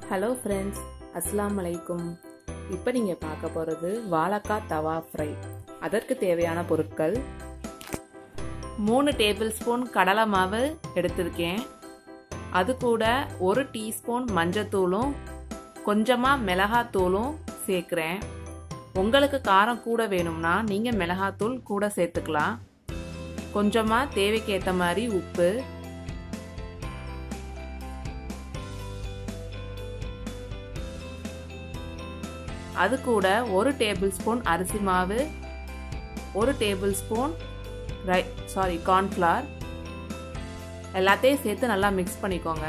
hello friends அஸ்லாம் வலைக்கும் இப்போ நீங்கள் பார்க்க போகிறது வாழைக்காய் தவா ஃப்ரை அதற்கு தேவையான பொருட்கள் மூணு டேபிள் ஸ்பூன் கடலை மாவு எடுத்திருக்கேன் அது கூட ஒரு டீஸ்பூன் மஞ்சத்தூளும் கொஞ்சமாக மிளகாத்தூளும் சேர்க்குறேன் உங்களுக்கு காரம் கூட வேணும்னா நீங்கள் மிளகாத்தூள் கூட சேர்த்துக்கலாம் கொஞ்சமாக தேவைக்கு ஏற்ற மாதிரி உப்பு அது கூட ஒரு டேபிள் ஸ்பூன் அரிசி மாவு ஒரு டேபிள் ஸ்பூன் ரை சாரி கார்ன்ஃப்ளவர் எல்லாத்தையும் சேர்த்து நல்லா மிக்ஸ் பண்ணிக்கோங்க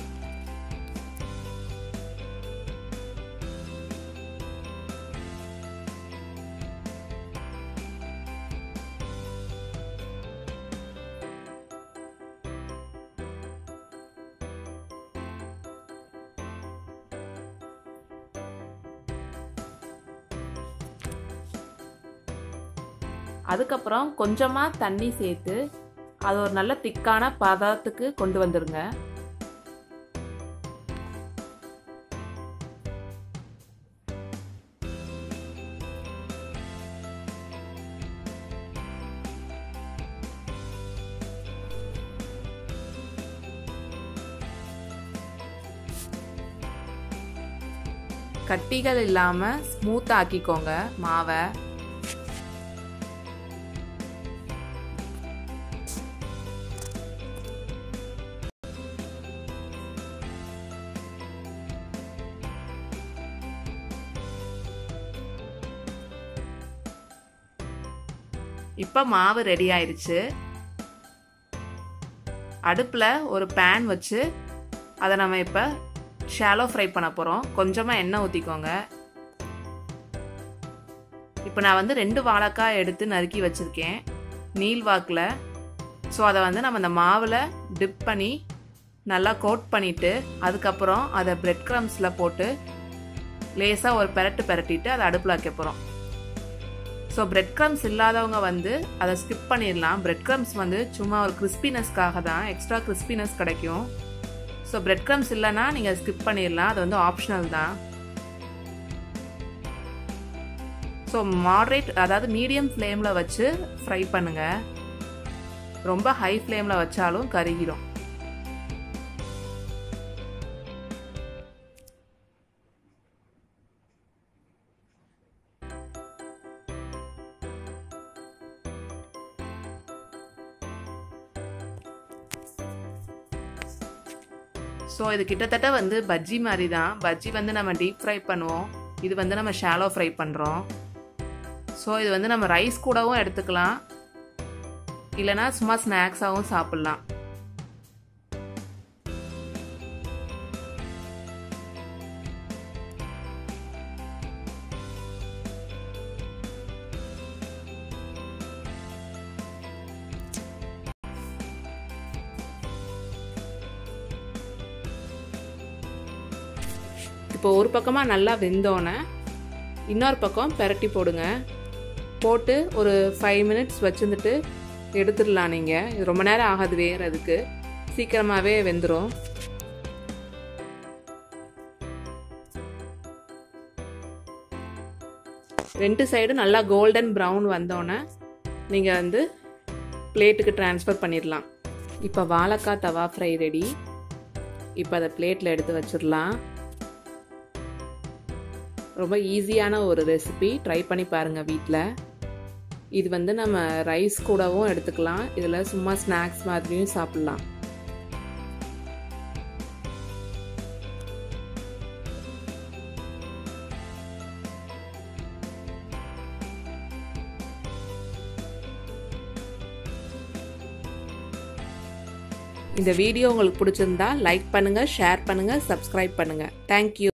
அதுக்கப்புறம் கொஞ்சமாக தண்ணி சேர்த்து அது ஒரு நல்ல திக்கான பதத்துக்கு கொண்டு வந்துருங்க கட்டிகள் இல்லாமல் ஸ்மூத் ஆக்கிக்கோங்க மாவை இப்போ மாவு ரெடி ஆயிடுச்சு அடுப்பில் ஒரு பேன் வச்சு அதை நம்ம இப்போ ஷாலோ ஃப்ரை பண்ண போகிறோம் கொஞ்சமாக எண்ணெய் ஊற்றிக்கோங்க இப்போ நான் வந்து ரெண்டு வாழைக்காய் எடுத்து நறுக்கி வச்சுருக்கேன் நீல் வாக்கில் ஸோ அதை வந்து நம்ம இந்த மாவில் டிப் பண்ணி நல்லா கோட் பண்ணிவிட்டு அதுக்கப்புறம் அதை பிரெட் க்ரம்ஸில் போட்டு லேசாக ஒரு பெரட்டு பெரட்டிட்டு அதை அடுப்பில் வைக்க போகிறோம் ஸோ பிரெட் க்ரம்ஸ் இல்லாதவங்க வந்து அதை ஸ்கிப் பண்ணிடலாம் பிரெட் க்ரம்ஸ் வந்து சும்மா ஒரு கிறிஸ்பினஸ்க்காக தான் எக்ஸ்ட்ரா கிறிஸ்பினஸ் கிடைக்கும் ஸோ பிரெட் க்ரம்ஸ் இல்லைன்னா நீங்கள் ஸ்கிப் பண்ணிடலாம் அது வந்து ஆப்ஷனல் தான் ஸோ மாட்ரேட் அதாவது மீடியம் ஃப்ளேமில் வச்சு ஃப்ரை பண்ணுங்கள் ரொம்ப ஹை ஃப்ளேமில் வச்சாலும் கருகிடும் ஸோ இது கிட்டத்தட்ட வந்து பஜ்ஜி மாதிரி தான் பஜ்ஜி வந்து நம்ம டீப் ஃப்ரை பண்ணுவோம் இது வந்து நம்ம ஷாலோ ஃப்ரை பண்ணுறோம் ஸோ இது வந்து நம்ம ரைஸ் கூடவும் எடுத்துக்கலாம் இல்லைனா சும்மா ஸ்நாக்ஸாகவும் சாப்பிட்லாம் இப்போ ஒரு பக்கமாக நல்லா வெந்தோன்னே இன்னொரு பக்கம் பெரட்டி போடுங்க போட்டு ஒரு ஃபைவ் மினிட்ஸ் வச்சுருந்துட்டு எடுத்துடலாம் நீங்கள் இது ரொம்ப நேரம் ஆகாது வேகிறதுக்கு சீக்கிரமாகவே வெந்துடும் ரெண்டு சைடும் நல்லா கோல்டன் ப்ரௌன் வந்தோன்னே நீங்கள் வந்து பிளேட்டுக்கு ட்ரான்ஸ்ஃபர் பண்ணிடலாம் இப்போ வாழைக்காய் தவா ஃப்ரை ரெடி இப்போ அதை பிளேட்டில் எடுத்து வச்சிடலாம் ரொம்ப ஈஸியான ஒரு ரெசிபி ட்ரை பண்ணி பாருங்கள் வீட்டில் இது வந்து நம்ம ரைஸ் கூடவும் எடுத்துக்கலாம் இதில் சும்மா ஸ்நாக்ஸ் மாதிரியும் சாப்பிட்லாம் இந்த வீடியோ உங்களுக்கு பிடிச்சிருந்தா லைக் பண்ணுங்கள் ஷேர் பண்ணுங்கள் சப்ஸ்கிரைப் பண்ணுங்கள் தேங்க்யூ